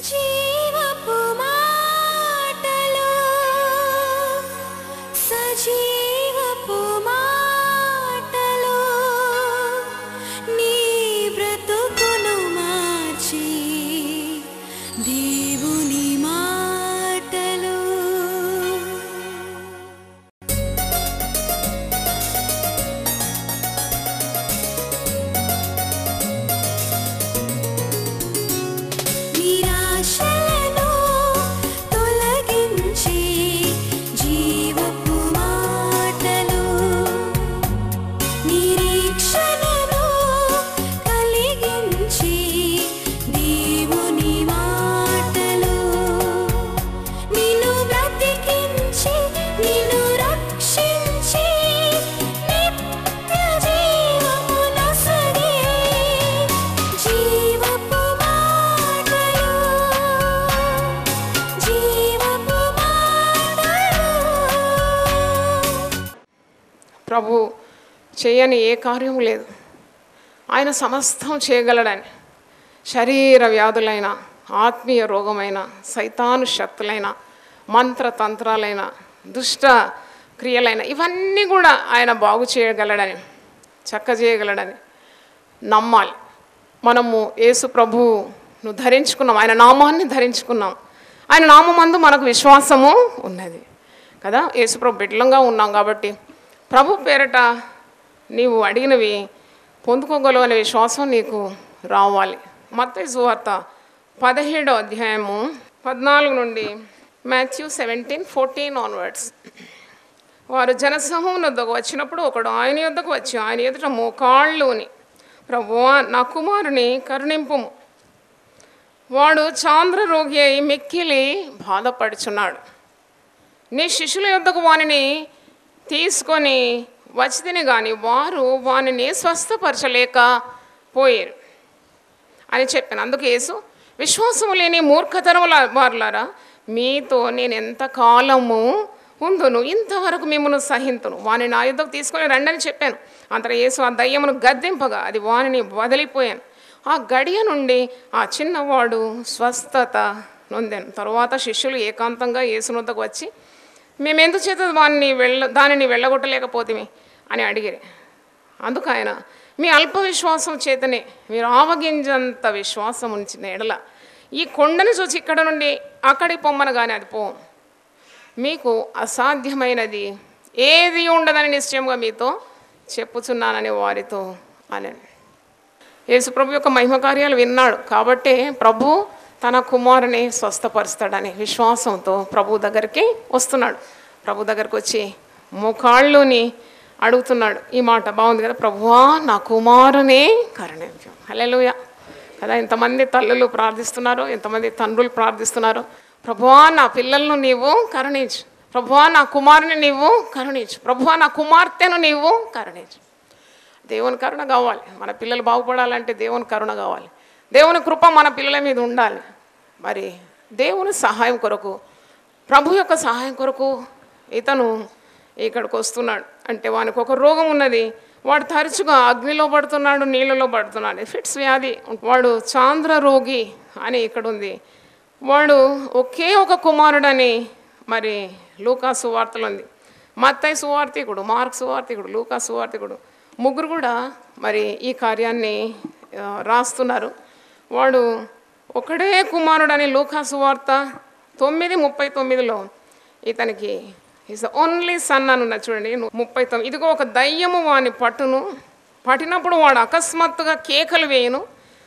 జీవపు మాటలు సజీవపు మాటలు నీ బ్రతుకును మార్చి దేవుని మాటలు నిరాశలను తొలగించి జీవపు మాటలు నిరీక్షణను కలిగించి దేవుని మాటలు నిన్ను బ్రతికించి నిన్ను రక్షించి నిత్య జీవము నొసగే జీవపు మాటలు జీవపు మాటలు ప్రభు చేయని ఏ కార్యము లేదు ఆయన సమస్తం చేయగలడని శరీర వ్యాధులైన ఆత్మీయ రోగమైన సైతాను శక్తులైన మంత్రతంత్రాలైన దుష్ట క్రియలైన ఇవన్నీ కూడా ఆయన బాగు చేయగలడని చక్క చేయగలడని నమ్మాలి మనము యేసు ప్రభువును ధరించుకున్నాం ఆయన నామాన్ని ధరించుకున్నాం ఆయన నామందు మనకు విశ్వాసము ఉన్నది కదా యేసు ప్రభు బిడ్డలంగా ఉన్నాం కాబట్టి ప్రభు పేరట నీవు అడిగినవి పొందుకోగలవు అనే విశ్వాసం నీకు రావాలి మత్తయి సువార్త పదిహేడో అధ్యాయము పద్నాలుగు నుండి మాథ్యూ సెవెంటీన్ ఫోర్టీన్ ఆన్వర్డ్స్ వారు జనసమూహం వద్దకు వచ్చినప్పుడు ఒకడు ఆయన యొద్దకు వచ్చి ఆయన ఎదుట మోకాళ్ళుని ప్రభువా నా కుమారుని కరుణింపుము వాడు చాంద్ర రోగి అయి మిక్కిలి బాధపడుచున్నాడు నీ శిష్యుల యొద్దకు వానిని తీసుకొని వచ్చితిని కానీ వారు వానిని స్వస్థపరచలేకపోయారు అని చెప్పాను అందుకు యేసు విశ్వాసము లేని మూర్ఖతరముల వారులారా మీతో నేను ఎంత కాలము ఉందును ఇంతవరకు మిమ్మల్ని సహింతును వాని నా యుద్ధకు తీసుకొని రండని చెప్పాను అంతలో యేసు ఆ దయ్యమును గద్దింపగా అది వానిని వదిలిపోయాను ఆ గడియ నుండి ఆ చిన్నవాడు స్వస్థత నొందాను తర్వాత శిష్యులు ఏకాంతంగా యేసునొద్దకు వచ్చి మేము ఎందుచేత వాడిని వెళ్ళ దానిని వెళ్ళగొట్టలేకపోతేమి అని అడిగిరి అందుకు ఆయన మీ అల్ప విశ్వాసం చేతనే మీరు ఆవగింజంత విశ్వాసం ఉంచిన ఎడల ఈ కొండను చూసి ఇక్కడ నుండి అక్కడికి పొమ్మను కానీ అది పోం మీకు అసాధ్యమైనది ఏది ఉండదని నిశ్చయంగా మీతో చెప్పుచున్నానని వారితో అని యేసుప్రభు యొక్క మహిమ కార్యాలు విన్నాడు కాబట్టే ప్రభు తన కుమారుని స్వస్థపరుస్తాడని విశ్వాసంతో ప్రభు దగ్గరికి వస్తున్నాడు ప్రభు దగ్గరికి వచ్చి ముఖాళ్ళుని అడుగుతున్నాడు ఈ మాట బాగుంది కదా ప్రభువా నా కుమారుని కరుణించు హల్లెలూయా కదా ఎంతమంది తల్లులు ప్రార్థిస్తున్నారు ఎంతమంది తండ్రులు ప్రార్థిస్తున్నారు ప్రభువా నా పిల్లలను నీవు కరుణించు ప్రభువా నా కుమారుని నీవు కరుణించు ప్రభువా నా కుమార్తెను నీవు కరుణించు దేవుని కరుణ కావాలి మన పిల్లలు బాగుపడాలంటే దేవుని కరుణ కావాలి దేవుని కృప మన పిల్లల మీద ఉండాలి మరి దేవుని సహాయం కొరకు ప్రభు యొక్క సహాయం కొరకు ఇతను ఇక్కడికి వస్తున్నాడు అంటే వానికి ఒక రోగం ఉన్నది వాడు తరచుగా అగ్నిలో పడుతున్నాడు నీళ్ళలో పడుతున్నాడు ఫిట్స్ వ్యాధి వాడు చాంద్ర రోగి అని ఇక్కడ ఉంది వాడు ఒకే ఒక కుమారుడని మరి లూకా సువార్తలు ఉంది మత్తయి సువార్తికుడు మార్క్ సువార్తికుడు లూకా సువార్తికుడు ముగ్గురు కూడా మరి ఈ కార్యాన్ని ఆ, రాస్తున్నారు వాడు ఒకడే కుమారుడని లూకా సువార్త తొమ్మిది ముప్పై తొమ్మిదిలో ఇతనికి ఈజ్ ద ఓన్లీ సన్ అని ఉన్నది చూడండి ముప్పై తొమ్మిది ఇదిగో ఒక దయ్యము వాని పట్టును పట్టినప్పుడు వాడు అకస్మాత్తుగా కేకలు వేయును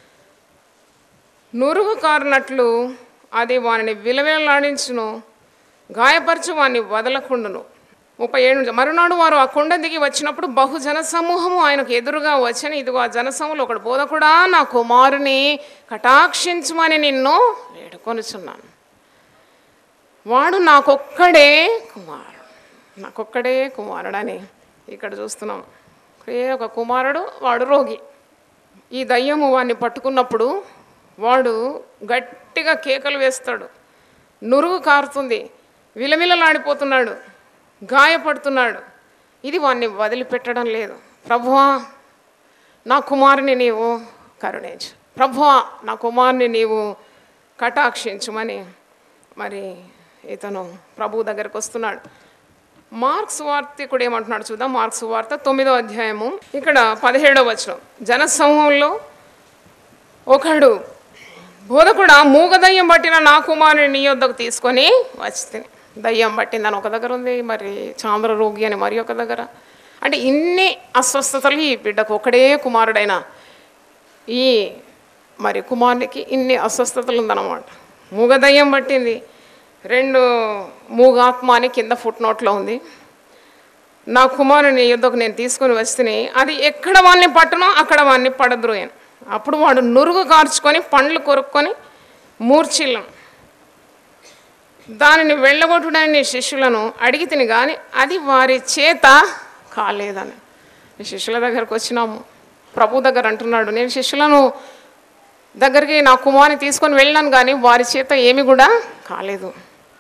నురుగు కారినట్లు అది వానిని విలవిలలాడించును గాయపరచు వాణ్ణి వదలకుండును ముప్పై ఏడు నుంచి మరునాడు వారు ఆ కొండ దిగి వచ్చినప్పుడు బహుజన సమూహము ఆయనకు ఎదురుగా వచ్చని ఇదిగో ఆ జనసమూహంలో ఒకడు బోధకుడా నా కుమారుని కటాక్షించమని నిన్ను వేడుకొనుచున్నాను వాడు నాకొక్కడే కుమారుడు నాకొక్కడే కుమారుడని ఇక్కడ చూస్తున్నాం ఒకే ఒక కుమారుడు వాడు రోగి ఈ దయ్యము వాడిని పట్టుకున్నప్పుడు వాడు గట్టిగా కేకలు వేస్తాడు నురుగు కారుతుంది విలవిలలాడిపోతున్నాడు గాయపడుతున్నాడు ఇది వాడిని వదిలిపెట్టడం లేదు ప్రభువా నా కుమారుని నీవు కరుణించు ప్రభువా నా కుమారుని నీవు కటాక్షించుమని మరి ఇతను ప్రభు దగ్గరకు వస్తున్నాడు మార్క్స్ వార్తికుడు ఏమంటున్నాడు చూద్దాం మార్క్స్ వార్త తొమ్మిదో అధ్యాయము ఇక్కడ పదిహేడవ వచనం జనసమూహంలో ఒకడు బోధకుడా మూగ దయ్యం పట్టిన నా కుమారుని నీ యొద్దకు తీసుకొని వచ్చి దయ్యం పట్టిందని ఒక దగ్గర ఉంది మరి చాంద్ర రోగి అని మరి ఒక దగ్గర అంటే ఇన్ని అస్వస్థతలు ఈ బిడ్డకు ఒకడే కుమారుడైన ఈ మరి కుమారునికి ఇన్ని అస్వస్థతలు ఉందన్నమాట మూగ దయ్యం పట్టింది రెండు మూగాత్మ అని కింద ఫుట్ నోట్లో ఉంది నా కుమారుని యుద్ధకు నేను తీసుకొని వస్తే అది ఎక్కడ వాడిని పట్టునో అక్కడ వాడిని పడద్రోయాను అప్పుడు వాడు నురుగు కార్చుకొని పండ్లు కొరుక్కొని మూర్చిల్లం దానిని వెళ్ళగొట్టుడని శిష్యులను అడిగి తిని కానీ అది వారి చేత కాలేదని ఈ శిష్యుల దగ్గరకు వచ్చినాము ప్రభు దగ్గర అంటున్నాడు నేను శిష్యులను దగ్గరికి నా కుమారుని తీసుకొని వెళ్ళాను కానీ వారి చేత ఏమి కూడా కాలేదు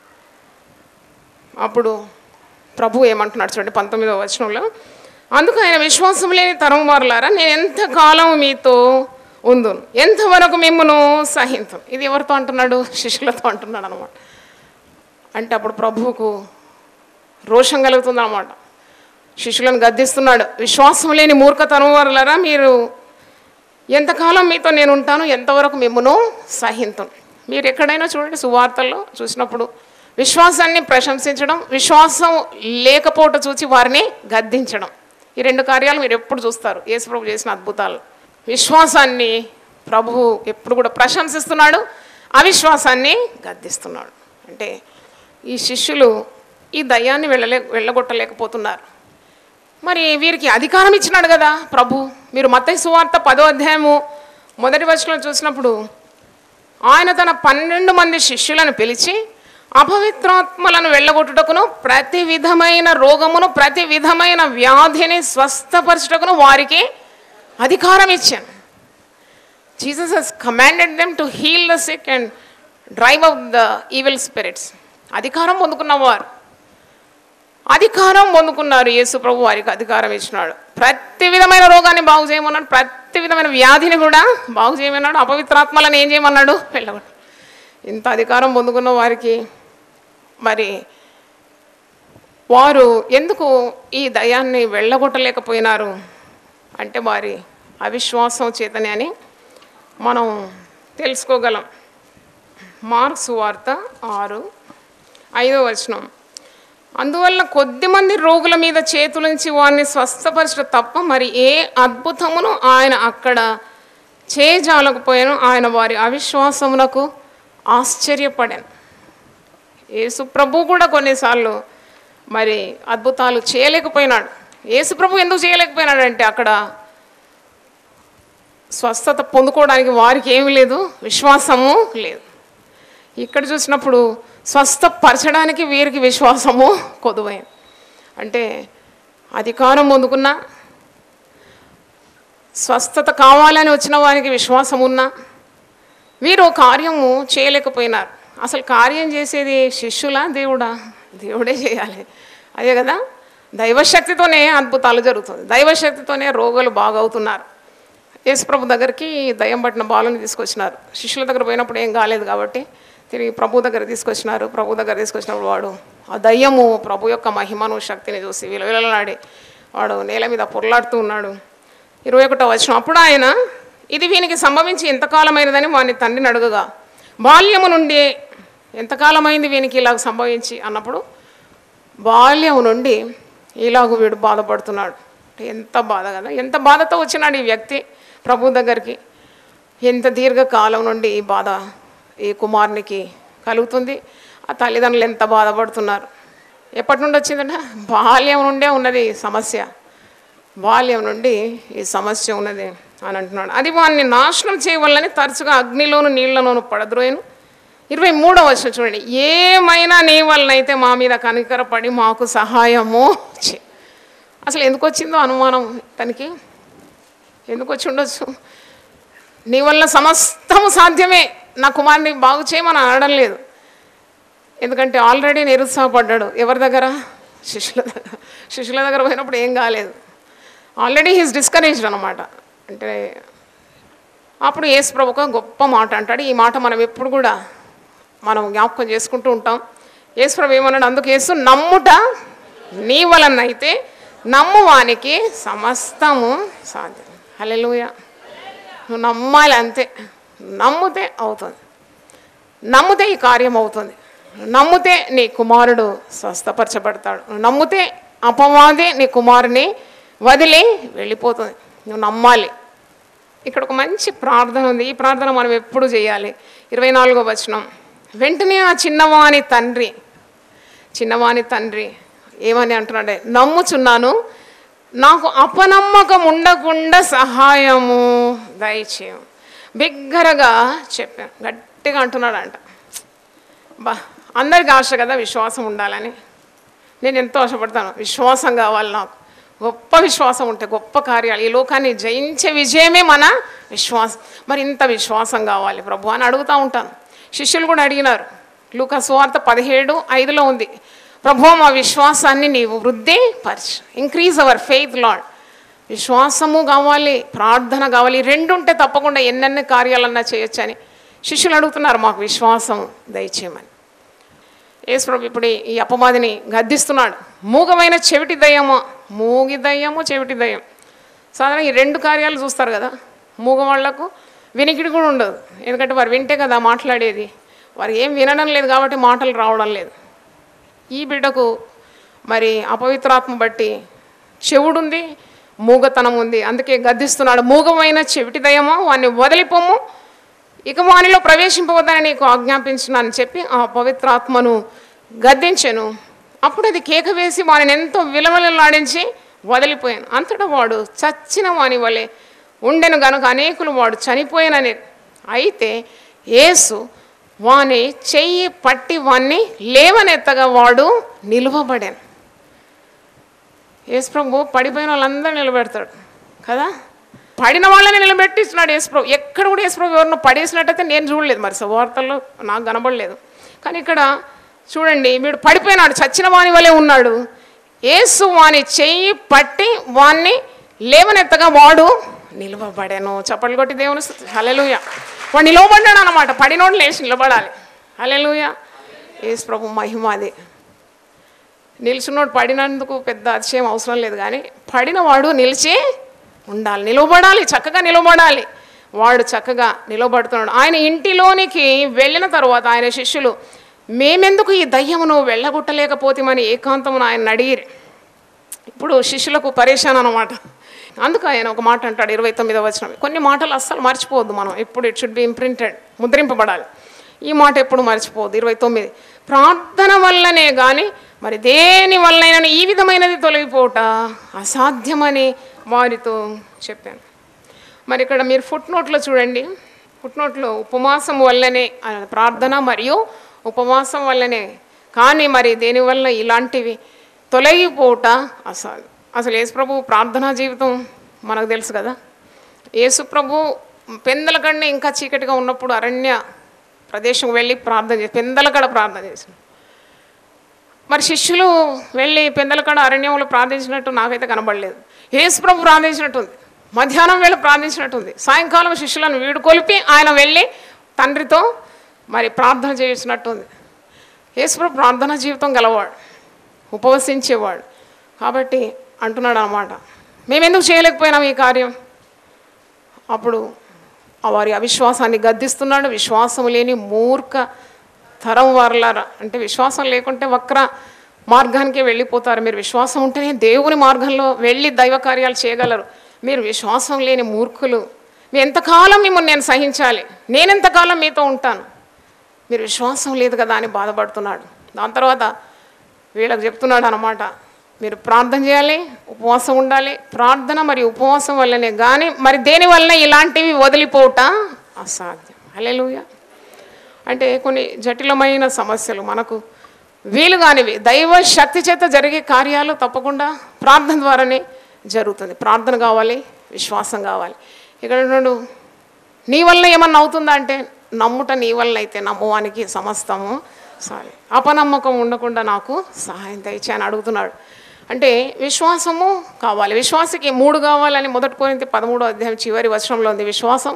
అప్పుడు ప్రభు ఏమంటున్నాడు చూడండి పంతొమ్మిదవ వచనంలో అందుకు ఆయన విశ్వాసం లేని తరం వారులారా నేను ఎంతకాలం మీతో ఉందును ఎంతవరకు మిమ్మను సహించను ఇది ఎవరితో అంటున్నాడు శిష్యులతో అంటున్నాడు అనమాట అంటే అప్పుడు ప్రభువుకు రోషం కలుగుతుంది అనమాట శిష్యులను గద్దిస్తున్నాడు విశ్వాసం లేని మూర్ఖతనం వారులారా మీరు ఎంతకాలం మీతో నేను ఉంటాను ఎంతవరకు మిమ్మను సహించను మీరు ఎక్కడైనా చూడండి సువార్తల్లో చూసినప్పుడు విశ్వాసాన్ని ప్రశంసించడం విశ్వాసం లేకపోవటం చూసి వారిని గద్దించడం ఈ రెండు కార్యాలు మీరు ఎప్పుడు చూస్తారు యేసు ప్రభు చేసిన అద్భుతాలు విశ్వాసాన్ని ప్రభువు ఎప్పుడు కూడా ప్రశంసిస్తున్నాడు అవిశ్వాసాన్ని గద్దిస్తున్నాడు అంటే ఈ శిష్యులు ఈ దయ్యాన్ని వెళ్ళలే వెళ్ళగొట్టలేకపోతున్నారు మరి వీరికి అధికారం ఇచ్చినాడు కదా ప్రభు మీరు మత్తయి సువార్త పదో అధ్యాయము మొదటి వచనంలో చూసినప్పుడు ఆయన తన పన్నెండు మంది శిష్యులను పిలిచి అపవిత్రాత్మలను వెళ్ళగొట్టుటకును ప్రతి విధమైన రోగమును ప్రతి విధమైన వ్యాధిని స్వస్థపరచుటకును వారికి అధికారం ఇచ్చాను Jesus he's commanded them to heal the sick and drive out the evil spirits అధికారం పొందుకున్నవారు అధికారం పొందుకున్నారు యేసు ప్రభు వారికి అధికారం ఇచ్చినాడు ప్రతి విధమైన రోగాన్ని బాగు చేయమన్నాడు ప్రతి విధమైన వ్యాధిని కూడా బాగు చేయమన్నాడు అపవిత్రాత్మలను ఏం చేయమన్నాడు వెళ్ళగొట్టు ఇంత అధికారం పొందుకున్న వారికి మరి వారు ఎందుకు ఈ దయాన్ని వెళ్ళగొట్టలేకపోయినారు అంటే వారి అవిశ్వాసం చేతనే అని మనం తెలుసుకోగలం మార్క్స్ వార్త ఆరు ఐదో వచనం అందువల్ల కొద్దిమంది రోగుల మీద చేతులుంచి వారిని స్వస్థపరచడం తప్ప మరి ఏ అద్భుతమును ఆయన అక్కడ చేయజాలకపోయాను ఆయన వారి అవిశ్వాసమునకు ఆశ్చర్యపడాను యేసు ప్రభు కూడా కొన్నిసార్లు మరి అద్భుతాలు చేయలేకపోయినాడు యేసు ప్రభు ఎందుకు చేయలేకపోయినాడంటే అక్కడ స్వస్థత పొందుకోవడానికి వారికి ఏమీ లేదు విశ్వాసము లేదు ఇక్కడ చూసినప్పుడు స్వస్థపరచడానికి వీరికి విశ్వాసము కొదువైంది అంటే అధికారం పొందుకున్నా స్వస్థత కావాలని వచ్చిన వారికి విశ్వాసం ఉన్నా వీరు కార్యము చేయలేకపోయినారు అసలు కార్యం చేసేది శిష్యులా దేవుడా దేవుడే చేయాలి అదే కదా దైవశక్తితోనే అద్భుతాలు జరుగుతుంది దైవశక్తితోనే రోగులు బాగవుతున్నారు యేసుప్రభు దగ్గరికి దయ్యం పట్టిన బాలుని తీసుకొచ్చినారు శిష్యుల దగ్గర పోయినప్పుడు ఏం కాలేదు కాబట్టి తిరిగి ప్రభు దగ్గర తీసుకొచ్చినారు ప్రభు దగ్గర తీసుకొచ్చినప్పుడు వాడు ఆ దయ్యము ప్రభు యొక్క మహిమను శక్తిని చూసి విలవిలలాడి వాడు నేల మీద పొర్లాడుతూ ఉన్నాడు ఇరవై ఒకటో వచ్చిన అప్పుడు ఆయన ఇది వీనికి సంభవించి ఎంతకాలమైనదని వాని తండ్రిని అడుగగా బాల్యము నుండి ఎంతకాలమైంది వీనికి ఇలాగ సంభవించి అన్నప్పుడు బాల్యం నుండి ఇలాగ వీడు బాధపడుతున్నాడు అంటే ఎంత బాధ కదా ఎంత బాధతో వచ్చినాడు ఈ వ్యక్తి ప్రభు దగ్గరికి ఎంత దీర్ఘకాలం నుండి ఈ బాధ ఈ కుమారునికి కలుగుతుంది ఆ తల్లిదండ్రులు ఎంత బాధపడుతున్నారు ఎప్పటి నుండి వచ్చిందంటే బాల్యం నుండే ఉన్నది ఈ సమస్య బాల్యం నుండి ఈ సమస్య ఉన్నది అని అంటున్నాడు అది వాడిని నాశనం చేయవల్లని తరచుగా అగ్నిలోను నీళ్లలోను పడద్రోయను ఇరవై మూడవ వచ్చిన చూడండి ఏమైనా నీ వలనైతే మా మీద కనికరపడి మాకు సహాయము చే అసలు ఎందుకు వచ్చిందో అనుమానం తనకి ఎందుకు వచ్చి ఉండొచ్చు నీ వల్ల సమస్తము సాధ్యమే నా కుమారుని బాగు చేయమని అనడం లేదు ఎందుకంటే ఆల్రెడీ నిరుత్సాహపడ్డాడు ఎవరి దగ్గర శిష్యుల దగ్గర శిష్యుల దగ్గర పోయినప్పుడు ఏం కాలేదు ఆల్రెడీ హీస్ డిస్కరేజ్డ్ అనమాట అంటే అప్పుడు యేసు ప్రభు ఒక గొప్ప మాట అంటాడు ఈ మాట మనం ఎప్పుడు కూడా మనం జ్ఞాపకం చేసుకుంటూ ఉంటాం యేసు ప్రభు ఏమన్నాడు అందుకు యేసు నమ్ముట నీ వలన అయితే నమ్మువానికి సమస్తము సాధ్యం హల్లెలూయ నువ్వు నమ్మాలి అంతే నమ్మితే అవుతుంది నమ్మితే ఈ కార్యం అవుతుంది నమ్మితే నీ కుమారుడు స్వస్థపరచబడతాడు నువ్వు నమ్మితే అపవాది నీ కుమారుని వదిలి వెళ్ళిపోతుంది నువ్వు నమ్మాలి ఇక్కడ ఒక మంచి ప్రార్థన ఉంది ఈ ప్రార్థన మనం ఎప్పుడు చేయాలి ఇరవై నాలుగో వచనం వెంటనే ఆ చిన్నవాని తండ్రి చిన్నవాని తండ్రి ఏమని అంటున్నాడే నమ్ముచున్నాను నాకు అపనమ్మకం ఉండకుండా సహాయము దయచేయం బిగ్గరగా చెప్పాను గట్టిగా అంటున్నాడంట బా అందరికి ఆశ కదా విశ్వాసం ఉండాలని నేను ఎంతో ఆశపడతాను విశ్వాసం కావాలి నాకు గొప్ప విశ్వాసం ఉంటే గొప్ప కార్యాలు ఈ లోకాన్ని జయించే విజయమే మన విశ్వాసం మరి ఇంత విశ్వాసం కావాలి ప్రభు అని అడుగుతూ ఉంటాను శిష్యులు కూడా అడిగినారు లూకా సువార్త పదిహేడు ఐదులో ఉంది ప్రభు మా విశ్వాసాన్ని నీవు వృద్ధి పరచు ఇంక్రీజ్ అవర్ ఫెయిత్ లాడ్ విశ్వాసము కావాలి ప్రార్థన కావాలి ఈ రెండు ఉంటే తప్పకుండా ఎన్నెన్ని కార్యాలన్నా చేయొచ్చని శిష్యులు అడుగుతున్నారు మాకు విశ్వాసం దయచేయమని యేసుప్రభు ఇప్పుడు ఈ- ఈ అపవాదిని గద్దిస్తున్నాడు మూగమైన చెవిటి దయ్యము మూగి దయ్యము చెవిటి దయ్యం సాధారణ ఈ రెండు కార్యాలు చూస్తారు కదా మూగ వాళ్లకు వినికిడి కూడా ఉండదు ఎందుకంటే వారు వింటే కదా మాట్లాడేది వారు ఏం వినడం లేదు కాబట్టి మాటలు రావడం లేదు ఈ బిడ్డకు మరి అపవిత్రాత్మ బట్టి చెవుడుంది మూగతనం ఉంది అందుకే గద్దిస్తున్నాడు మూగమైన చెవిటి దయ్యమో వాడిని వదిలిపోము ఇక వానిలో ప్రవేశింపవద్దని నీకు ఆజ్ఞాపించున్నాను చెప్పి ఆ పవిత్రాత్మను గద్దించెను అప్పుడు అది కేక వేసి వానిని ఎంతో విలవలలాడించి వదిలిపోయాను అంతటా వాడు చచ్చిన వాని వలె ఉండెను గనుక అనేకులు వాడు చనిపోయానని అయితే యేసు వాని చెయ్యి పట్టి వాణ్ణి లేవనెత్తగా వాడు నిలువబడాను యేసుప్రభు పడిపోయిన వాళ్ళందరూ నిలబెడతాడు కదా పడిన వాళ్ళని నిలబెట్టిస్తున్నాడు యేసుప్రభు ఎక్కడ కూడా యేసుప్రభు ఎవరినో పడేసినట్టయితే నేను చూడలేదు మరి వార్తల్లో నాకు కనబడలేదు కానీ ఇక్కడ చూడండి వీడు పడిపోయినాడు చచ్చిన వాని వలె ఉన్నాడు యేసు వాని చెయ్యి పట్టి వాణ్ణి లేవనెత్తగా వాడు నిలవబడాను చప్పట్లు కొట్టి దేవుని హలెలుయ వాడు నిలవబడ్డాడు అనమాట పడినోడు లేచి నిలబడాలి హలెలుయ యేసు ప్రభు మహిమ అది నిల్చున్నోడు పడినందుకు పెద్ద అతిశయం అవసరం లేదు కానీ పడినవాడు నిలిచి ఉండాలి నిలబడాలి చక్కగా నిలబడాలి వాడు చక్కగా నిలబడుతున్నాడు ఆయన ఇంటిలోనికి వెళ్ళిన తర్వాత ఆయన శిష్యులు మేమెందుకు ఈ దయ్యమును వెళ్ళగొట్టలేకపోతామని ఏకాంతమును ఆయన అడిగిరి ఇప్పుడు శిష్యులకు పరేషాన్ అనమాట అందుకు ఆయన ఒక మాట అంటాడు ఇరవై తొమ్మిదవ వచనం కొన్ని మాటలు అస్సలు మర్చిపోవద్దు మనం ఎప్పుడు ఇట్ షుడ్ బి ఇంప్రింటెడ్ ముద్రింపబడాలి ఈ మాట ఎప్పుడు మర్చిపోవద్దు ఇరవై తొమ్మిది ప్రార్థన వల్లనే కానీ మరి దేని వల్లైనా ఈ విధమైనది తొలగిపోట అసాధ్యమని వారితో చెప్పాను మరి ఇక్కడ మీరు ఫుట్ నోట్లో చూడండి ఫుట్ నోట్లో ఉపవాసం వల్లనే ఆ, ప్రార్థన మరియు ఉపవాసం వల్లనే కానీ మరి దేనివల్ల ఇలాంటివి తొలగిపోట అసలు అసలు యేసు ప్రభు ప్రార్థనా జీవితం మనకు తెలుసు కదా యేసు ప్రభు పెందలకడనే ఇంకా చీకటిగా ఉన్నప్పుడు అరణ్య ప్రదేశం వెళ్ళి ప్రార్థన చేసి పెందలకడ ప్రార్థన చేసిన మరి శిష్యులు వెళ్ళి పెందలకడ అరణ్యంలో ప్రార్థించినట్టు నాకైతే కనబడలేదు యేసు ప్రభు ప్రార్థించినట్టుంది మధ్యాహ్నం వేళ ప్రార్థించినట్టుంది సాయంకాలం శిష్యులను వీడుకొలిపి ఆయన వెళ్ళి తండ్రితో మరి ప్రార్థన చేసినట్టుంది యేసుప్రభు ప్రార్థన జీవితం గలవాడు ఉపవసించేవాడు కాబట్టి అంటున్నాడు అన్నమాట మేమెందుకు చేయలేకపోయినాం ఈ కార్యం అప్పుడు ఆ వారి అవిశ్వాసాన్ని గద్దిస్తున్నాడు విశ్వాసం లేని మూర్ఖ తరం వారలారా అంటే విశ్వాసం లేకుంటే వక్ర మార్గానికే వెళ్ళిపోతారు మీరు విశ్వాసం ఉంటేనే దేవుని మార్గంలో వెళ్ళి దైవ కార్యాలు చేయగలరు మీరు విశ్వాసం లేని మూర్ఖులు మీ ఎంతకాలం మిమ్మల్ని నేను సహించాలి నేనెంతకాలం మీతో ఉంటాను మీరు విశ్వాసం లేదు కదా అని బాధపడుతున్నాడు దాని తర్వాత వీళ్ళకి చెప్తున్నాడు అనమాట మీరు ప్రార్థన చేయాలి ఉపవాసం ఉండాలి ప్రార్థన మరియు ఉపవాసం వల్లనే కానీ మరి దేని వలన ఇలాంటివి వదిలిపోవట అసాధ్యం హల్లెలూయా అంటే కొన్ని జటిలమైన సమస్యలు మనకు వీలు కానివి దైవ శక్తి చేత జరిగే కార్యాలు తప్పకుండా ప్రార్థన ద్వారానే జరుగుతుంది ప్రార్థన కావాలి విశ్వాసం కావాలి ఇక్కడ నుండి నీ వల్ల ఏమన్నా అవుతుందా అంటే నమ్ముట నీ వల్ల అయితే నమ్మువానికి సమస్తము సారీ అపనమ్మకం ఉండకుండా నాకు సహాయం దయచే అని అడుగుతున్నాడు అంటే విశ్వాసము కావాలి విశ్వాసకి మూడు కావాలని మొదటి కోరింది పదమూడో అధ్యాయం చివరి వచనంలో ఉంది విశ్వాసం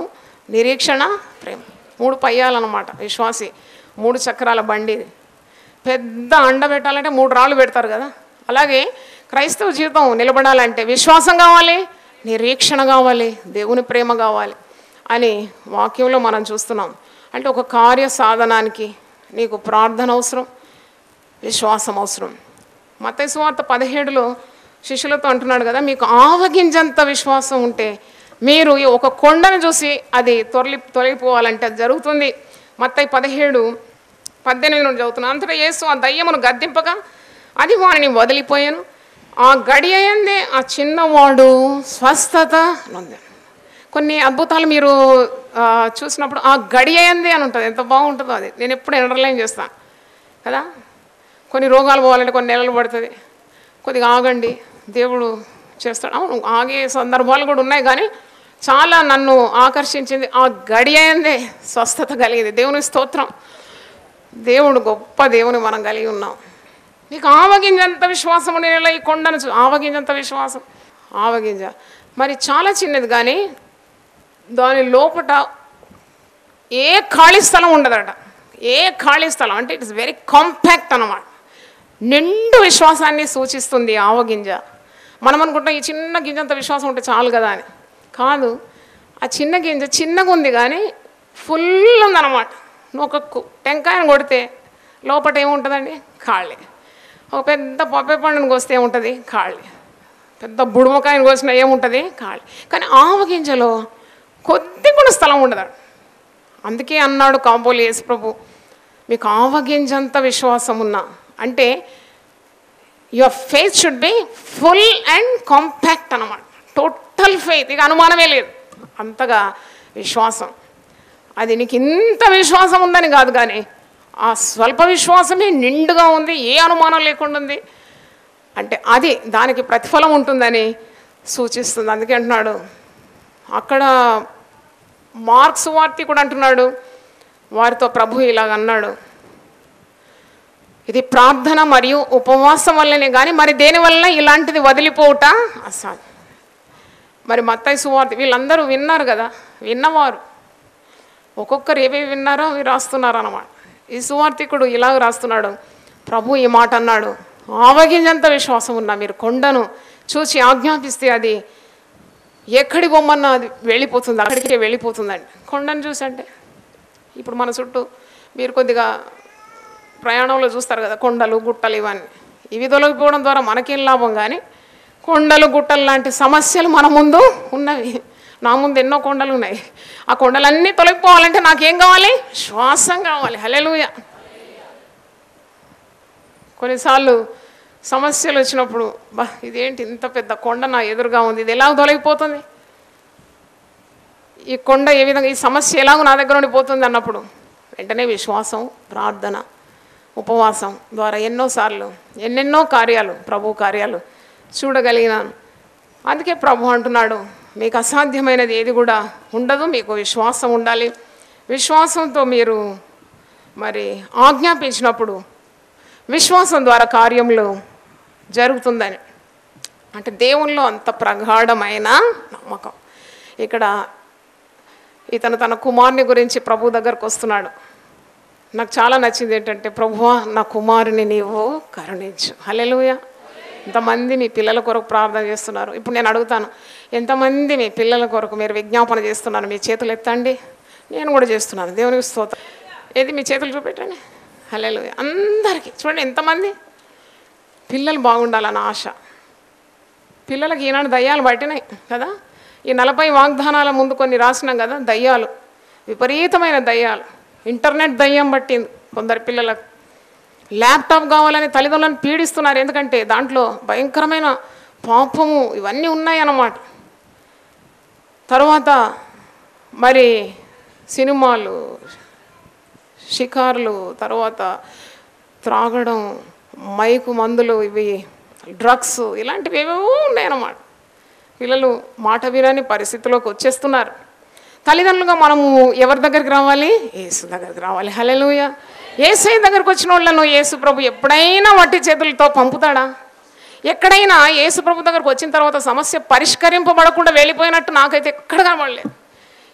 నిరీక్షణ ప్రేమ మూడు పయ్యాలన్నమాట విశ్వాసి మూడు చక్రాల బండి పెద్ద అండ పెట్టాలంటే మూడు రాళ్ళు పెడతారు కదా అలాగే క్రైస్తవ జీవితం నిలబడాలంటే విశ్వాసం కావాలి నిరీక్షణ కావాలి దేవుని ప్రేమ కావాలి అని వాక్యంలో మనం చూస్తున్నాం అంటే ఒక కార్య సాధనానికి నీకు ప్రార్థన అవసరం విశ్వాసం అవసరం మత్తయి సువార్త పదిహేడులో శిష్యులతో అంటున్నాడు కదా మీకు ఆవగింజంత విశ్వాసం ఉంటే మీరు ఈ ఒక కొండను చూసి అది తొలగి తొలగిపోవాలంటే అది జరుగుతుంది మత్తయి పదిహేడు పద్దెనిమిది నుండి చదువుతున్నాను అంతటా యేసు ఆ దయ్యమును గద్దింపగా అది వారిని వదిలిపోయాను ఆ గడియందే ఆ చిన్నవాడు స్వస్థత నొందాను కొన్ని అద్భుతాలు మీరు ఆ, చూసినప్పుడు ఆ గడియందే అని ఉంటుంది ఎంత బాగుంటుందో అది నేను ఎప్పుడు అండర్లైన్ చేస్తాను కదా కొన్ని రోగాలు పోవాలంటే కొన్ని నెలలు పడుతుంది కొద్దిగా ఆగండి దేవుడు చేస్తాడు అవును ఆగే సందర్భాలు కూడా ఉన్నాయి కానీ చాలా నన్ను ఆకర్షించింది ఆ గడియందే స్వస్థత కలిగింది దేవుని స్తోత్రం దేవుడు గొప్ప దేవుని మనం కలిగి ఉన్నాం నీకు ఆవగింజంత విశ్వాసం ఉండేలా ఈ కొండను చూ ఆవగింజంత విశ్వాసం ఆవగింజ మరి చాలా చిన్నది కానీ దాని లోపట ఏ ఖాళీ స్థలం ఉండదట ఏ ఖాళీ స్థలం అంటే ఇట్ ఇస్ వెరీ కాంపాక్ట్ అన్నమాట నిండు విశ్వాసాన్ని సూచిస్తుంది ఆవగింజ మనం అనుకుంటాం ఈ చిన్న గింజంత విశ్వాసం ఉంటే చాలు కదా అని కాదు ఆ చిన్న గింజ చిన్నగా ఉంది కానీ ఫుల్ ఉందన్నమాట నువ్వు ఒక కు- టెంకాయను కొడితే లోపల ఏముంటుందండి ఖాళీ ఒక పెద్ద పప్పే పండును కోస్తే ఏముంటుంది ఖాళీ పెద్ద బుడుమకాయను కోసిన ఏముంటుంది ఖాళీ కానీ ఆవగింజలో కొద్ది కూడా స్థలం ఉండదు అందుకే అన్నాడు కాంపోలు యేసు ప్రభు మీకు ఆవగింజంత విశ్వాసం ఉన్నా అంటే your faith should be full and compact అనమాట టోటల్ ఫెయిత్ ఇక అనుమానమే లేదు అంతగా విశ్వాసం అది నీకు ఇంత విశ్వాసం ఉందని కాదు కానీ ఆ స్వల్ప విశ్వాసమే నిండుగా ఉంది ఏ అనుమానం లేకుండా ఉంది అంటే అది దానికి ప్రతిఫలం ఉంటుందని సూచిస్తుంది అందుకే అంటున్నాడు అక్కడ మార్క్స్ వార్తి కూడా అంటున్నాడు వారితో ప్రభు ఇలాగ అన్నాడు ఇది ప్రార్థన మరియు ఉపవాసం వల్లనే కానీ మరి దేని వల్ల ఇలాంటిది వదిలిపోవుట అసాధ్యం మరి మత్తయి సువార్త వీళ్ళందరూ విన్నారు కదా విన్నవారు ఒక్కొక్కరు ఏవేవి విన్నారో అవి రాస్తున్నారు అన్నమాట ఈ సువార్థికుడు ఇలాగ రాస్తున్నాడు ప్రభు ఈ మాట అన్నాడు ఆవగింజంత విశ్వాసం ఉన్నా మీరు కొండను చూసి ఆజ్ఞాపిస్తే అది ఎక్కడి బొమ్మన్నా అది వెళ్ళిపోతుంది అక్కడికే వెళ్ళిపోతుందండి కొండను చూసంటే ఇప్పుడు మన చుట్టూ మీరు కొద్దిగా ప్రయాణంలో చూస్తారు కదా కొండలు గుట్టలు ఇవన్నీ ఇవి తొలగిపోవడం ద్వారా మనకేం లాభం కానీ కొండలు గుట్టలు లాంటి సమస్యలు మన ముందు ఉన్నవి నా ముందు ఎన్నో కొండలు ఉన్నాయి ఆ కొండలన్నీ తొలగిపోవాలంటే నాకేం కావాలి శ్వాసం కావాలి హలెలుయ కొన్నిసార్లు సమస్యలు వచ్చినప్పుడు బా ఇదేంటి ఇంత పెద్ద కొండ నా ఎదురుగా ఉంది ఇది ఎలా తొలగిపోతుంది ఈ కొండ ఏ విధంగా ఈ సమస్య ఎలాగో నా దగ్గర ఉండిపోతుంది అన్నప్పుడు వెంటనే విశ్వాసం ప్రార్థన ఉపవాసం ద్వారా ఎన్నోసార్లు ఎన్నెన్నో కార్యాలు ప్రభు కార్యాలు చూడగలిగినాను అందుకే ప్రభు అంటున్నాడు మీకు అసాధ్యమైనది ఏది కూడా ఉండదు మీకు విశ్వాసం ఉండాలి విశ్వాసంతో మీరు మరి ఆజ్ఞాపించినప్పుడు విశ్వాసం ద్వారా కార్యములు జరుగుతుందని అంటే దేవుల్లో అంత ప్రగాఢమైన నమ్మకం ఇక్కడ ఇతను తన కుమారుని గురించి ప్రభు దగ్గరకు వస్తున్నాడు నాకు చాలా నచ్చింది ఏంటంటే ప్రభువా నా కుమారుని నీవు కరుణించు హలెలుయ ఎంతమంది మీ పిల్లల కొరకు ప్రార్థన చేస్తున్నారు ఇప్పుడు నేను అడుగుతాను ఎంతమంది మీ పిల్లల కొరకు మీరు విజ్ఞాపన చేస్తున్నారు మీ చేతులు ఎత్తండి నేను కూడా చేస్తున్నాను దేవునికి స్తోత్రం ఏది మీ చేతులు చూపెట్టండి హలెలుయ అందరికీ చూడండి ఎంతమంది పిల్లలు బాగుండాలన్న ఆశ పిల్లలకి ఈనాడు దయ్యాలు పట్టినాయి కదా ఈ నలభై వాగ్దానాల ముందు కొన్ని రాసినాం కదా దయ్యాలు విపరీతమైన దయ్యాలు ఇంటర్నెట్ దయ్యం పట్టింది కొందరు పిల్లలకు ల్యాప్టాప్ కావాలని తల్లిదండ్రులను పీడిస్తున్నారు ఎందుకంటే దాంట్లో భయంకరమైన పాపము ఇవన్నీ ఉన్నాయన్నమాట తర్వాత మరి సినిమాలు షికారులు తర్వాత త్రాగడం మైకు మందులు ఇవి డ్రగ్స్ ఇలాంటివి ఏవేవో ఉన్నాయన్నమాట పిల్లలు మాట వినని పరిస్థితిలోకి వచ్చేస్తున్నారు తల్లిదండ్రులుగా మనము ఎవరి దగ్గరికి రావాలి యేసు దగ్గరికి రావాలి హలెలుయ ఏసై దగ్గరికి వచ్చిన వాళ్ళను యేసు ప్రభు ఎప్పుడైనా వట్టి చేతులతో పంపుతాడా ఎక్కడైనా యేసు ప్రభు దగ్గరకు వచ్చిన తర్వాత సమస్య పరిష్కరింపబడకుండా వెళ్ళిపోయినట్టు నాకైతే ఎక్కడ కనబడలేదు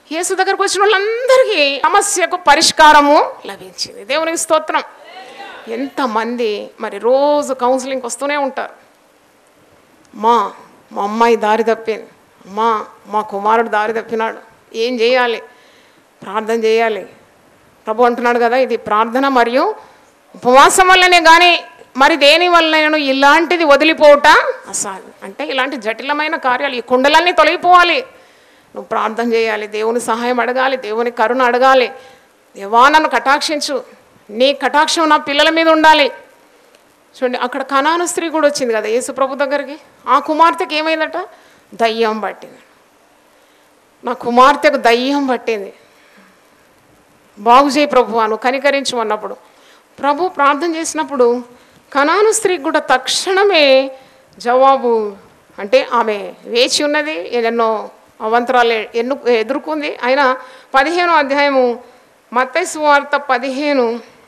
యేసు దగ్గరకు వచ్చిన వాళ్ళందరికీ సమస్యకు పరిష్కారము లభించింది దేవునికి స్తోత్రం ఎంతమంది మరి రోజు కౌన్సిలింగ్కి వస్తూనే ఉంటారు మా మా అమ్మాయి దారి తప్పింది మా మా కుమారుడు దారి తప్పినాడు ఏం చేయాలి ప్రార్థన చేయాలి ప్రభు అంటున్నాడు కదా ఇది ప్రార్థన మరియు ఉపవాసం వల్లనే కానీ మరి దేని వల్లనూ ఇలాంటిది వదిలిపోవట అసాధ్యం అంటే ఇలాంటి జటిలమైన కార్యాలు ఈ కుండలన్నీ తొలగిపోవాలి నువ్వు ప్రార్థన చేయాలి దేవుని సహాయం అడగాలి దేవుని కరుణ అడగాలి దేవా నన్ను కటాక్షించు నీ కటాక్షం నా పిల్లల మీద ఉండాలి చూడండి అక్కడ కనాను స్త్రీ కూడా వచ్చింది కదా యేసు ప్రభు దగ్గరికి ఆ కుమార్తెకి ఏమైందట దయ్యం పట్టింది నా కుమార్తెకు దయ్యం పట్టింది బాగు చేయి ప్రభు అను కనికరించు అన్నప్పుడు ప్రభు ప్రార్థన చేసినప్పుడు కనాను స్త్రీకి కూడా తక్షణమే జవాబు అంటే ఆమె వేచి ఉన్నది ఎన్నో అవంతరాలు ఎన్ను ఎదుర్కొంది అయినా పదిహేను అధ్యాయము మత్తయి వార్త పదిహేను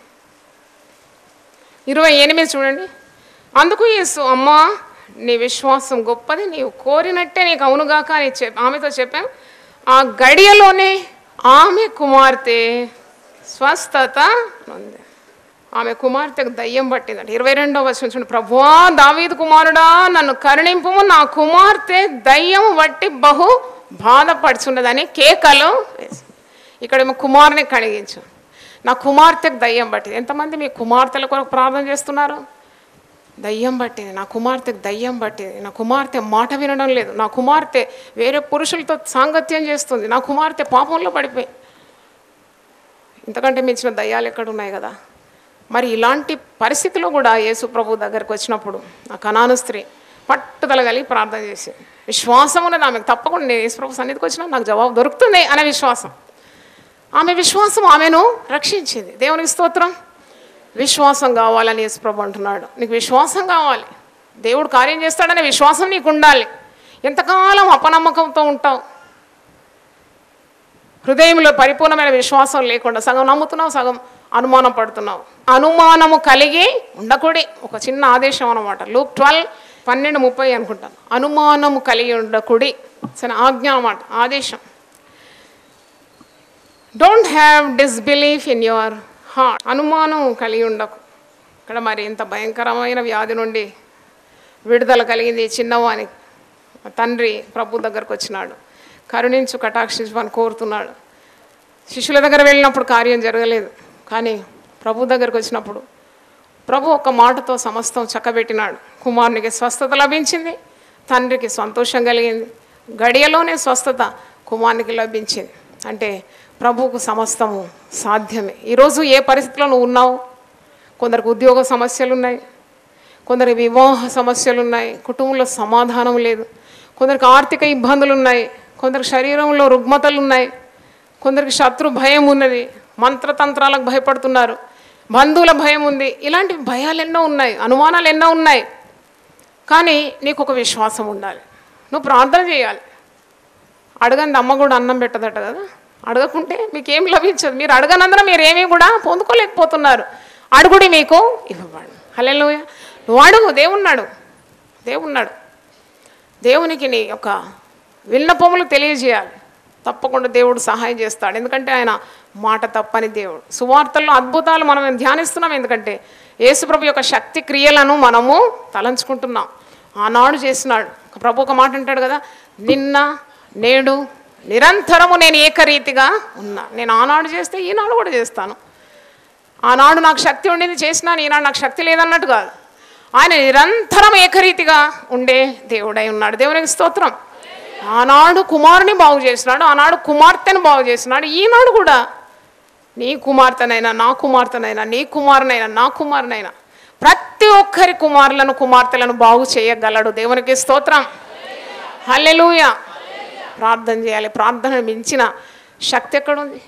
ఇరవై ఎనిమిది చూడండి అందుకు యేసు అమ్మా నీ విశ్వాసం గొప్పది నీవు కోరినట్టే నీకు అవునుగాక అని చెప్ ఆమెతో చెప్పాం ఆ గడియలోనే ఆమె కుమార్తె స్వస్థత ఉంది ఆమె కుమార్తెకు దయ్యం పట్టిందంట ఇరవై రెండవ వచ్చిన చూడండి ప్రభువా దావీదు కుమారుడా నన్ను కరుణింపుము నా కుమార్తె దయ్యం వట్టి బహు బాధపడుచున్నదని కేకలు వేసింది. ఇక్కడేమో కుమారుని కడిగించు నా కుమార్తెకు దయ్యం పట్టింది ఎంతమంది మీ కుమార్తెల కొరకు ప్రార్థన చేస్తున్నారు దయ్యం పట్టింది నా కుమార్తెకు దయ్యం పట్టింది నా కుమార్తె మాట వినడం లేదు నా కుమార్తె వేరే పురుషులతో సాంగత్యం చేస్తుంది నా కుమార్తె పాపంలో పడిపోయి ఇంతకంటే మించిన దయ్యాలు ఎక్కడ ఉన్నాయి కదా మరి ఇలాంటి పరిస్థితిలో కూడా యేసు ప్రభు దగ్గరికి వచ్చినప్పుడు ఆ కనాను స్త్రీ పట్టుదల కలిగి ప్రార్థన చేసి విశ్వాసం ఉన్నది ఆమెకు తప్పకుండా నేను యేసు ప్రభు సన్నిధికి వచ్చినా నాకు జవాబు దొరుకుతుంది అనే విశ్వాసం ఆమె విశ్వాసం ఆమెను రక్షించింది దేవునికి స్తోత్రం విశ్వాసం కావాలని యేసు ప్రభు అంటున్నాడు నీకు విశ్వాసం కావాలి దేవుడు కార్యం చేస్తాడనే విశ్వాసం నీకు ఉండాలి ఎంతకాలం అపనమ్మకంతో ఉంటావు హృదయంలో పరిపూర్ణమైన విశ్వాసం లేకుండా సగం నమ్ముతున్నావు సగం అనుమానం పడుతున్నావు అనుమానము కలిగి ఉండకూడి ఒక చిన్న ఆదేశం అనమాట లూక్ ట్వెల్వ్ పన్నెండు ముప్పై అనుకుంటాను అనుమానము కలిగి ఉండకూడి సరే ఆజ్ఞ అన్నమాట ఆదేశం don't have disbelief in your heart అనుమానం కలిగి ఉండకు ఇక్కడ మరి ఇంత భయంకరమైన వ్యాధి నుండి విడుదల కలిగింది ఈ చిన్నవానికి తండ్రి ప్రభు దగ్గరకు వచ్చినాడు కరుణించు కటాక్షించు అని కోరుతున్నాడు శిష్యుల దగ్గర వెళ్ళినప్పుడు కార్యం జరగలేదు కానీ ప్రభు దగ్గరకు వచ్చినప్పుడు ప్రభు ఒక మాటతో సమస్తం చక్కబెట్టినాడు కుమారునికి స్వస్థత లభించింది తండ్రికి సంతోషం కలిగింది గడియలోనే స్వస్థత కుమారునికి లభించింది అంటే ప్రభువుకు సమస్తము సాధ్యమే ఈరోజు ఏ పరిస్థితిలో నువ్వు ఉన్నావు కొందరికి ఉద్యోగ సమస్యలు ఉన్నాయి కొందరికి వివాహ సమస్యలు ఉన్నాయి కుటుంబంలో సమాధానం లేదు కొందరికి ఆర్థిక ఇబ్బందులు ఉన్నాయి కొందరికి శరీరంలో రుగ్మతలు ఉన్నాయి కొందరికి శత్రు భయం ఉన్నది మంత్రతంత్రాలకు భయపడుతున్నారు బంధువుల భయం ఉంది ఇలాంటి భయాలు ఎన్నో ఉన్నాయి అనుమానాలు ఎన్నో ఉన్నాయి కానీ నీకు ఒక విశ్వాసం ఉండాలి నువ్వు ప్రార్థన చేయాలి అడగంది అమ్మ కూడా అన్నం పెట్టదట కదా అడగకుంటే మీకేం లభించదు మీరు అడగనందున మీరు ఏమీ కూడా పొందుకోలేకపోతున్నారు అడుగుడి మీకు ఇవ్వబడు హల్లెలూయ నువ్వు అడుగు దేవున్నాడు దేవున్నాడు దేవునికి నీ యొక్క విన్నపములు తెలియజేయాలి తప్పకుండా దేవుడు సహాయం చేస్తాడు ఎందుకంటే ఆయన మాట తప్పని దేవుడు సువార్తల్లో అద్భుతాలు మనం ధ్యానిస్తున్నాం ఎందుకంటే యేసుప్రభు యొక్క శక్తి క్రియలను మనము తలంచుకుంటున్నాం ఆనాడు చేసినాడు ప్రభు ఒక మాట అంటాడు కదా నిన్న నేడు నిరంతరము నేను ఏకరీతిగా ఉన్నా నేను ఆనాడు చేస్తే ఈనాడు కూడా చేస్తాను ఆనాడు నాకు శక్తి ఉండింది చేసినాను ఈనాడు నాకు శక్తి లేదన్నట్టు కాదు ఆయన నిరంతరం ఏకరీతిగా ఉండే దేవుడై ఉన్నాడు దేవునికి స్తోత్రం ఆనాడు కుమారుని బాగు చేసినాడు ఆనాడు కుమార్తెను బాగు చేసినాడు ఈనాడు కూడా నీ కుమార్తెనైనా నా కుమార్తెనైనా నీ కుమారునైనా నా కుమారునైనా ప్రతి ఒక్కరి కుమారులను కుమార్తెలను బాగు చేయగలడు దేవునికి స్తోత్రం హల్లెలూయ ప్రార్థన చేయాలి ప్రార్థన మించిన శక్తి ఎక్కడుంది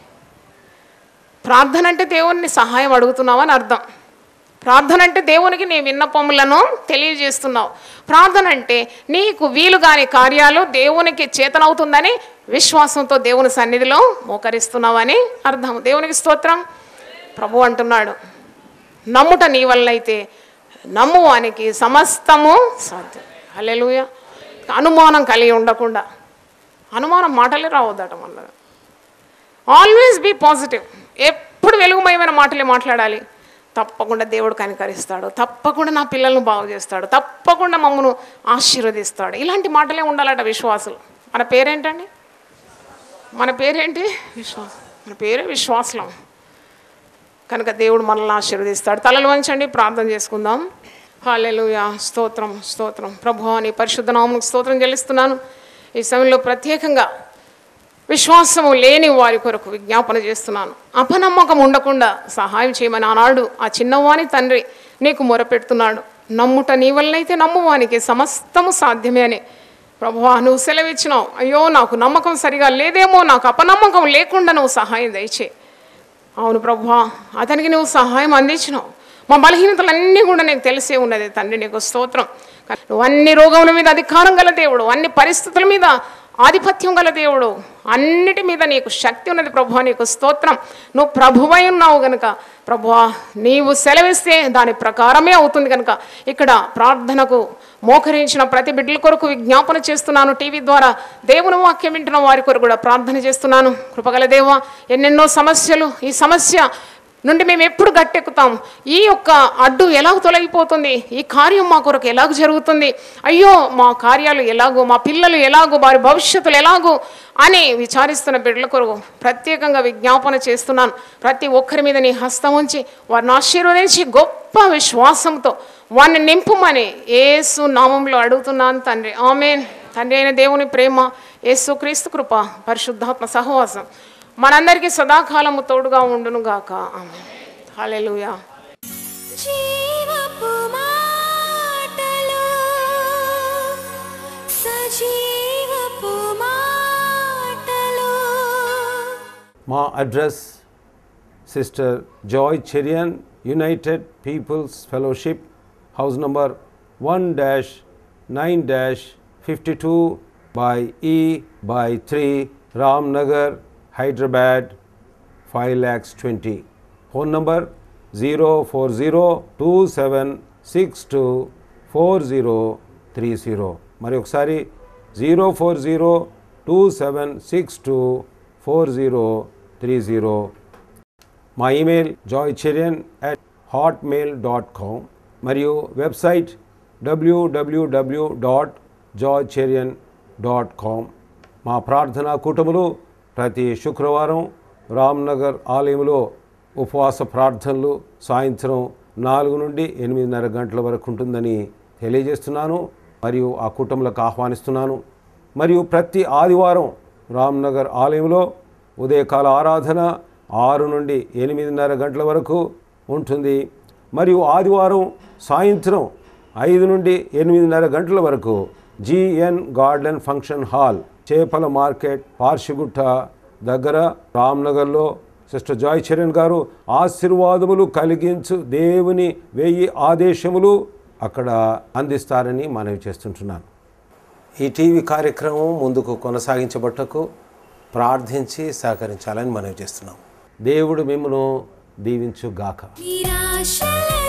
ప్రార్థన అంటే దేవుని సహాయం అడుగుతున్నావని అర్థం ప్రార్థన అంటే దేవునికి నీ విన్నపములను తెలియజేస్తున్నావు ప్రార్థన అంటే నీకు వీలు కాని కార్యాలు దేవునికి చేతనవుతుందని విశ్వాసంతో దేవుని సన్నిధిలో మోకరిస్తున్నావని అర్థం దేవునికి స్తోత్రం ప్రభు అంటున్నాడు నమ్ముట నీ వల్ల అయితే నమ్మువానికి సమస్తము సాధ్యం హల్లెలూయ అనుమానం కలిగి ఉండకుండా అనుమానం మాటలే రావద్దట మళ్ళా ఆల్వేస్ బీ పాజిటివ్ ఎప్పుడు వెలుగుమయమైన మాటలే మాట్లాడాలి తప్పకుండా దేవుడు కనికరిస్తాడు తప్పకుండా నా పిల్లలను బాగు చేస్తాడు తప్పకుండా మమ్మను ఆశీర్వదిస్తాడు ఇలాంటి మాటలే ఉండాలట విశ్వాసులు మన పేరేంటండి మన పేరేంటి విశ్వాసం మన పేరే విశ్వాసం కనుక దేవుడు మనల్ని ఆశీర్వదిస్తాడు తలలు వంచండి ప్రార్థన చేసుకుందాం హాలెలుయా స్తోత్రం స్తోత్రం ప్రభు అని పరిశుద్ధ నామముకు స్తోత్రం చెల్లిస్తున్నాను ఈ సమయంలో ప్రత్యేకంగా విశ్వాసము లేని వారి కొరకు విజ్ఞాపన చేస్తున్నాను అపనమ్మకం ఉండకుండా సహాయం చేయమని ఆనాడు ఆ చిన్నవాని తండ్రి నీకు మొరపెడుతున్నాడు నమ్ముట నీ వల్లనైతే నమ్మువానికి సమస్తము సాధ్యమే అని ప్రభువా నువ్వు సెలవిచ్చినావు అయ్యో నాకు నమ్మకం సరిగా లేదేమో నాకు అపనమ్మకం లేకుండా నువ్వు సహాయం దయచే అవును ప్రభువా అతనికి నువ్వు సహాయం అందించినావు మా బలహీనతలన్నీ కూడా నీకు తెలిసే ఉన్నది తండ్రి నీకు స్తోత్రం నువ్వు అన్ని రోగముల మీద అధికారం గల దేవుడు అన్ని పరిస్థితుల మీద ఆధిపత్యం గల దేవుడు అన్నిటి మీద నీకు శక్తి ఉన్నది ప్రభువా నీకు స్తోత్రం నువ్వు ప్రభువై ఉన్నావు గనుక ప్రభువా నీవు సెలవిస్తే దాని ప్రకారమే అవుతుంది కనుక ఇక్కడ ప్రార్థనకు మోకరించిన ప్రతి బిడ్డల కొరకు విజ్ఞాపన చేస్తున్నాను టీవీ ద్వారా దేవుని వాక్యం వింటున్న వారి కొరకు కూడా ప్రార్థన చేస్తున్నాను కృపగల దేవా ఎన్నెన్నో సమస్యలు ఈ సమస్య నుండి మేము ఎప్పుడు గట్టెక్కుతాం ఈ యొక్క అడ్డు ఎలాగ తొలగిపోతుంది ఈ కార్యం మా కొరకు ఎలాగ జరుగుతుంది అయ్యో మా కార్యాలు ఎలాగో మా పిల్లలు ఎలాగో వారి భవిష్యత్తులు ఎలాగో అని విచారిస్తున్న బిడ్డల కొరకు ప్రత్యేకంగా విజ్ఞాపన చేస్తున్నాను ప్రతి ఒక్కరి మీద నీ హస్తం ఉంచి వారిని ఆశీర్వదించి గొప్ప విశ్వాసంతో వారిని నింపుమని ఏసు నామంలో అడుగుతున్నాను తండ్రి ఆమెన్ తండ్రి అయిన దేవుని ప్రేమ యేసు క్రీస్తు కృప పరిశుద్ధాత్మ సహవాసం మనందరికీ సదాకాలము తోడుగా ఉండును గాక ఆమె హల్లెలూయా జీవపు మాటలు సజీవపు మాటలు మా address sister Joy Cherian united people's fellowship house number one dash nine dash fifty two by E by three Ram Nagar Hyderabad five lakhs twenty phone number zero four zero two seven six two four zero three zero మరి ఒకసారి zero four zero two seven six two four zero three zero మా email Joy Cherian at Hotmail dot com మరియు website W W W dot Joy Cherian dot com మా ప్రార్థనా కూటములు ప్రతి శుక్రవారం రామ్నగర్ ఆలయంలో ఉపవాస ప్రార్థనలు సాయంత్రం నాలుగు నుండి ఎనిమిదిన్నర గంటల వరకు ఉంటుందని తెలియజేస్తున్నాను మరియు ఆ కూటములకు ఆహ్వానిస్తున్నాను మరియు ప్రతి ఆదివారం రామ్నగర్ ఆలయంలో ఉదయకాల ఆరాధన ఆరు నుండి ఎనిమిదిన్నర గంటల వరకు ఉంటుంది మరియు ఆదివారం సాయంత్రం ఐదు నుండి ఎనిమిదిన్నర గంటల వరకు జిఎన్ గార్డెన్ ఫంక్షన్ హాల్ చేపల మార్కెట్ పార్షిగుట్ట దగ్గర రామ్నగర్లో సిస్టర్ జాయ్ చరణ్ గారు ఆశీర్వాదములు కలిగించు దేవుని వెయ్యి ఆదేశములు అక్కడ అందిస్తారని మనవి చేస్తుంటున్నాను ఈ టీవీ కార్యక్రమం ముందుకు కొనసాగించబట్టకు ప్రార్థించి సహకరించాలని మనవి చేస్తున్నాం దేవుడు మిమ్మను దీవించుగాక నిరాశలే